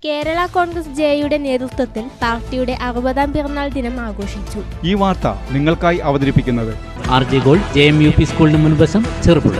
കേരള കോൺഗ്രസ് ജെയുടെ നേതൃത്വത്തിൽ പാർട്ടിയുടെ അറുപതാം പിറന്നാൾ ദിനം ആഘോഷിച്ചു ഈ വാർത്ത നിങ്ങൾക്കായി അവതരിപ്പിക്കുന്നത് R J Gold J M U P സ്കൂളിന് മുൻവശം ചെറുപുഴ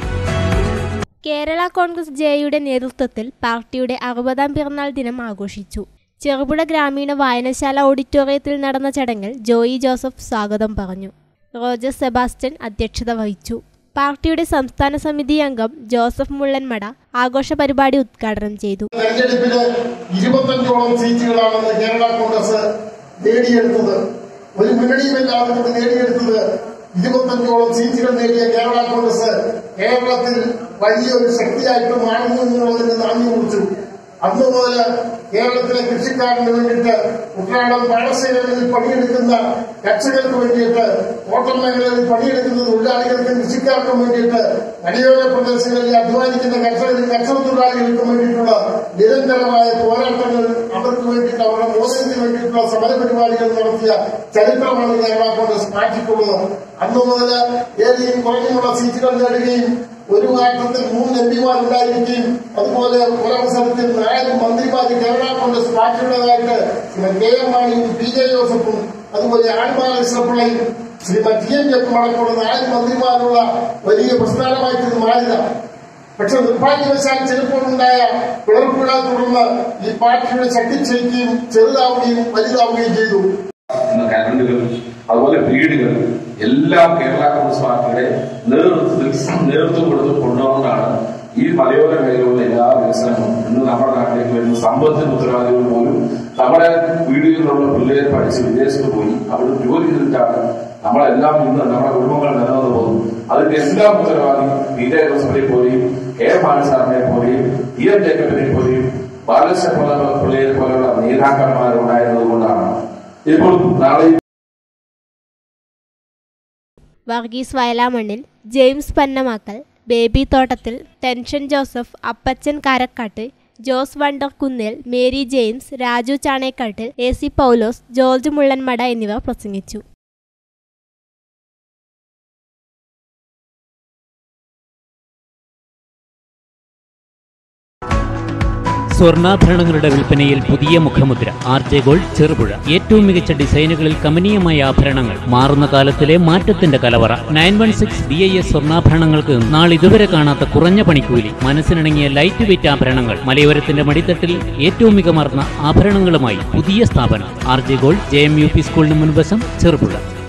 കേരള കോൺഗ്രസ് ജെയുടെ നേതൃത്വത്തിൽ പാർട്ടിയുടെ അറുപതാം പിറന്നാൾ ദിനം ആഘോഷിച്ചു ചെറുപുഴ ഗ്രാമീണ വായനശാല ഓഡിറ്റോറിയത്തിൽ നടന്ന ചടങ്ങിൽ ജോയി ജോസഫ് സ്വാഗതം പറഞ്ഞു റോജർ സെബാസ്റ്റ്യൻ അധ്യക്ഷത വഹിച്ചു പാർട്ടിയുടെ സംസ്ഥാന സമിതി അംഗം ജോസഫ് മുള്ളൻമട ആഘോഷ പരിപാടി ഉദ്ഘാടനം ചെയ്തു തെരഞ്ഞെടുപ്പില് ഇരുപത്തഞ്ചോളം സീറ്റുകളാണ് കേരള കോൺഗ്രസ് നേടിയെടുത്തത് ഒരു മുന്നണിയുമില്ലാതെ കൊണ്ട് നേടിയെടുത്തത് ഇരുപത്തഞ്ചോളം സീറ്റുകൾ നേടിയ കേരള കോൺഗ്രസ് കേരളത്തിൽ വലിയൊരു ശക്തിയായിട്ട് മാറുന്നു എന്നുള്ളതിന് നാന്ദി കുറിച്ചു അന്ന് മുതൽ കേരളത്തിലെ കൃഷിക്കാരന് വേണ്ടിയിട്ട് ഉത്രാടം പാടശേഖരങ്ങളിൽ പണിയെടുക്കുന്ന കർഷകർക്ക് വേണ്ടിയിട്ട് തോട്ടം മേഖലയിൽ പണിയെടുക്കുന്ന തൊഴിലാളികൾക്കും കൃഷിക്കാർക്കും വേണ്ടിയിട്ട് മലയോര പ്രദേശങ്ങളിൽ അധ്വാനിക്കുന്ന കർഷകരും കർഷക തൊഴിലാളികൾക്കും വേണ്ടിയിട്ടുള്ള നിരന്തരമായ പോരാട്ടങ്ങൾ അവർക്ക് വേണ്ടിയിട്ട് അവരുടെ മോചനത്തിന് വേണ്ടിയിട്ടുള്ള സമരപരിപാടികൾ നടത്തിയ ചരിത്രമാണ് കേരള കോൺഗ്രസ് മാറ്റിയിട്ടുള്ളത് അന്നു മുതൽ ഏതെങ്കിലും കുറഞ്ഞുള്ള സീറ്റുകൾ നേടുകയും ഒരു ഘട്ടത്തിൽ മൂന്ന് എം പിമാരുണ്ടായിരിക്കുകയും അതുപോലെ ഒരവസരത്തിൽ നാല് മന്ത്രിമാര് കേരള കോൺഗ്രസ് പാർട്ടിയുടേതായിട്ട് ശ്രീമതി കെ എം മാണിയും പി ജെ ജോസഫും അതുപോലെ ആൺമാലകൃഷ്ണപിള്ളയും ശ്രീമതി ടി എൻ ജപ്പും അടക്കമുള്ള നാല് മന്ത്രിമാരുള്ള വലിയ പ്രസ്ഥാനമായിട്ട് ഇത് മാറില്ല പക്ഷെ നിർഭാഗ്യവശാൽ ചിലപ്പോഴുണ്ടായ പിളർപ്പുകളെ തുടർന്ന് ഈ പാർട്ടിയുടെ ശക്തി ക്ഷയിക്കുകയും ചെറുതാവുകയും വലുതാവുകയും ചെയ്തു ഇന്ന് കരണ്ടുകൾ അതുപോലെ വീടുകൾ എല്ലാം കേരള കോൺഗ്രസ് പാർട്ടിയുടെ നേതൃത്വത്തിൽ നേതൃത്വം കൊടുത്ത് കൊണ്ടുകൊണ്ടാണ് ഈ മലയോര മേഖലയിലുള്ള എല്ലാ വികസനങ്ങളും ഇന്ന് നമ്മുടെ നാട്ടിലേക്ക് വരുന്ന സമ്പത്തിന് ഉത്തരവാദികൾ പോലും നമ്മുടെ വീടുകളിലുള്ള പിള്ളേർ പഠിച്ച് വിദേശത്ത് പോയി അവിടെ ജോലി ചെയ്തിട്ടാണ് നമ്മളെല്ലാം ഇന്ന് നമ്മുടെ കുടുംബങ്ങൾ നിലനിന്ന് പോകുന്നു അതിന്റെ എല്ലാം ഉത്തരവാദി പി ജെ ജോസഫിനെ പോലെയും കെ എം മാണി സാറിനെ പോലെയും ടി എം ജേക്കബിനെ പോലെയും ബാലകൃഷ്ണ പിള്ളയെ പോലെയുള്ള നേതാക്കന്മാരുണ്ടായിരുന്നത് കൊണ്ടാണ് ഇപ്പോൾ നാളെ Varghese Vayalamannil James Pannamakkal Baby Thottathil tension Joseph Appachan Karakkattu Jose Vandar Kunnel Mary James Raju Chanekkattil A C Paulose George Mullanmada എന്നിവർ പ്രസംഗിച്ചു സ്വർണ്ണാഭരണങ്ങളുടെ വിൽപ്പനയിൽ പുതിയ മുഖമുദ്ര ആർ ജെ ഗോൾഡ് ചെറുപുഴ ഏറ്റവും മികച്ച ഡിസൈനുകളിൽ കമനീയമായ ആഭരണങ്ങൾ മാറുന്ന കാലത്തിലെ മാറ്റത്തിന്റെ കലവറ nine one six B I S സ്വർണ്ണാഭരണങ്ങൾക്ക് നാളിതുവരെ കാണാത്ത കുറഞ്ഞ പണിക്കൂലി മനസ്സിനിണങ്ങിയ ലൈറ്റ് വെയിറ്റ് ആഭരണങ്ങൾ മലയോരത്തിന്റെ മടിത്തട്ടിൽ ഏറ്റവും മികമാർന്ന ആഭരണങ്ങളുമായി പുതിയ സ്ഥാപനം R J Gold J M U P സ്കൂളിന് മുൻവശം ചെറുപുഴ